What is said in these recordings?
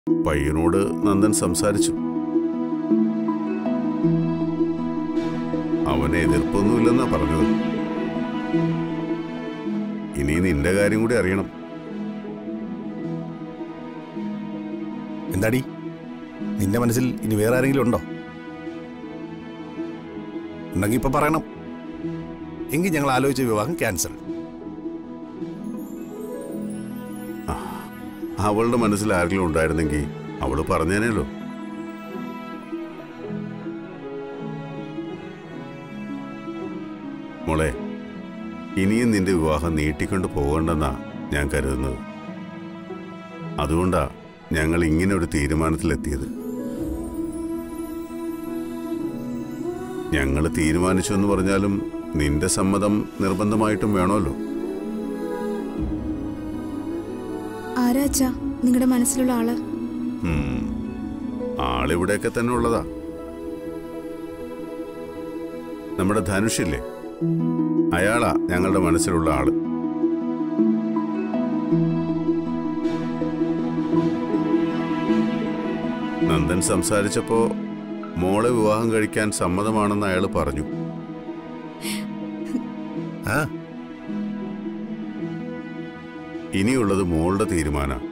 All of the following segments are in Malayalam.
പയ്യനോട് നന്ദൻ സംസാരിച്ചു അവന് എതിർപ്പൊന്നുമില്ലെന്നാ പറഞ്ഞത് ഇനി നിന്റെ കാര്യം കൂടി അറിയണം എന്താടി നിന്റെ മനസ്സിൽ ഇനി വേറെ ആരെങ്കിലും ഉണ്ടോ ഉണ്ടെങ്കിൽ ഇപ്പൊ പറയണം എങ്കിൽ ഞങ്ങൾ ആലോചിച്ച വിവാഹം ക്യാൻസൽ അവളുടെ മനസ്സിൽ ആരെങ്കിലും ഉണ്ടായിരുന്നെങ്കിൽ അവള് പറഞ്ഞേനല്ലോ മോളെ ഇനിയും നിന്റെ വിവാഹം നീട്ടിക്കൊണ്ട് പോകണ്ടെന്നാ ഞാൻ കരുതുന്നത് അതുകൊണ്ടാ ഞങ്ങൾ ഇങ്ങനെ ഒരു തീരുമാനത്തിലെത്തിയത് ഞങ്ങൾ തീരുമാനിച്ചു എന്ന് പറഞ്ഞാലും നിന്റെ സമ്മതം നിർബന്ധമായിട്ടും വേണമല്ലോ ആരാ അച്ഛാ നിങ്ങളുടെ മനസ്സിലുള്ള ആള് ഉം. ആളിവിടെയൊക്കെ തന്നെ ഉള്ളതാ നമ്മുടെ ധനുഷില്ലേ അയാളാ ഞങ്ങളുടെ മനസ്സിലുള്ള ആള് നന്ദൻ സംസാരിച്ചപ്പോ മോളെ വിവാഹം കഴിക്കാൻ സമ്മതമാണെന്ന് അയാൾ പറഞ്ഞു ആ ഇനിയുള്ളത് മോളുടെ തീരുമാനം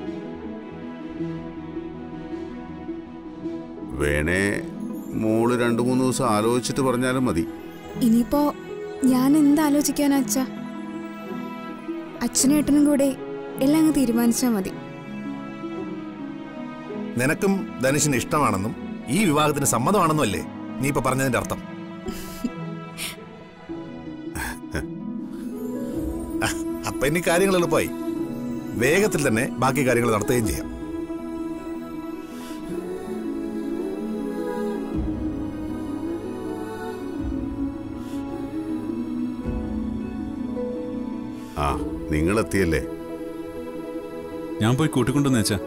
വേണേ മോള് രണ്ടു മൂന്ന് ദിവസം ആലോചിച്ചിട്ട് പറഞ്ഞാലും മതി ഇനിയിപ്പോ ഞാൻ എന്താലോചിക്കാനാ അച്ഛാ അച്ഛനും ഏട്ടനും കൂടെ എല്ലാം അങ്ങ് തീരുമാനിച്ചാ മതി നിനക്കും ധനുഷിന് ഇഷ്ടമാണെന്നും ഈ വിവാഹത്തിന് സമ്മതമാണെന്നും അല്ലേ നീ ഇപ്പൊ പറഞ്ഞതിന്റെ അർത്ഥം ആ, അപ്പൊ ഇനി കാര്യങ്ങൾ എളുപ്പമായി വേഗത്തിൽ തന്നെ ബാക്കി കാര്യങ്ങൾ നടത്തുകയും ചെയ്യാം ആ നിങ്ങളെത്തിയല്ലേ ഞാൻ പോയി കൂട്ടിക്കൊണ്ടുവന്ന് വെച്ചാ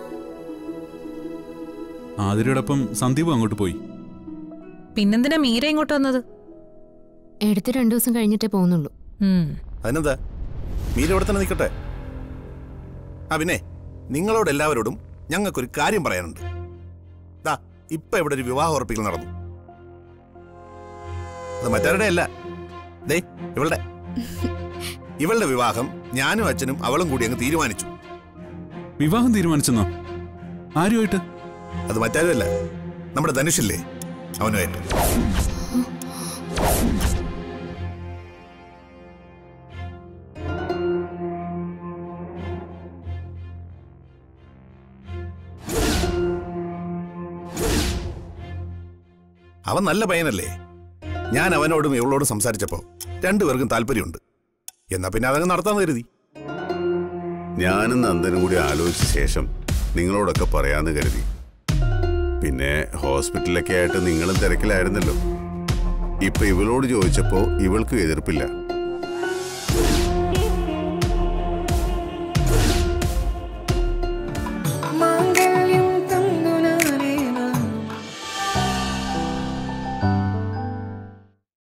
ആതിരയോടൊപ്പം സന്ദീപ് അങ്ങോട്ട് പോയി പിന്നെന്തിനാ മീര ഇങ്ങോട്ട് വന്നത് എടുത്ത് രണ്ടു ദിവസം കഴിഞ്ഞിട്ടേ പോകുന്നുള്ളൂ ഉം. അതിനെന്താ മീര ഇവിടെ തന്നെ നിൽക്കട്ടെ ആ പിന്നെ നിങ്ങളോട് എല്ലാവരോടും ഞങ്ങൾക്കൊരു കാര്യം പറയാനുണ്ട് ദാ ഇപ്പൊ ഇവിടെ ഒരു വിവാഹ ഉറപ്പിക്കൽ നടന്നു അത് മറ്റാരുടെ അല്ല ദേ ഇവളുടെ ഇവളുടെ വിവാഹം ഞാനും അച്ഛനും അവളും കൂടി അങ്ങ് തീരുമാനിച്ചു വിവാഹം തീരുമാനിച്ചെന്നോ ആരുമായിട്ട് അത് മറ്റാരുമല്ല നമ്മുടെ ധനുഷില്ലേ അവനുമായിട്ട് അവൻ നല്ല പയ്യനല്ലേ ഞാൻ അവനോടും ഇവളോടും സംസാരിച്ചപ്പോ രണ്ടുപേർക്കും താല്പര്യമുണ്ട് എന്നാ പിന്നെ അതങ്ങ് നടത്താന്ന് കരുതി ഞാനും നന്ദനും കൂടി ആലോചിച്ച ശേഷം നിങ്ങളോടൊക്കെ പറയാന്ന് കരുതി പിന്നെ ഹോസ്പിറ്റലൊക്കെ ആയിട്ട് നിങ്ങളും തിരക്കിലായിരുന്നല്ലോ ഇപ്പൊ ഇവളോട് ചോദിച്ചപ്പോ ഇവൾക്കും എതിർപ്പില്ല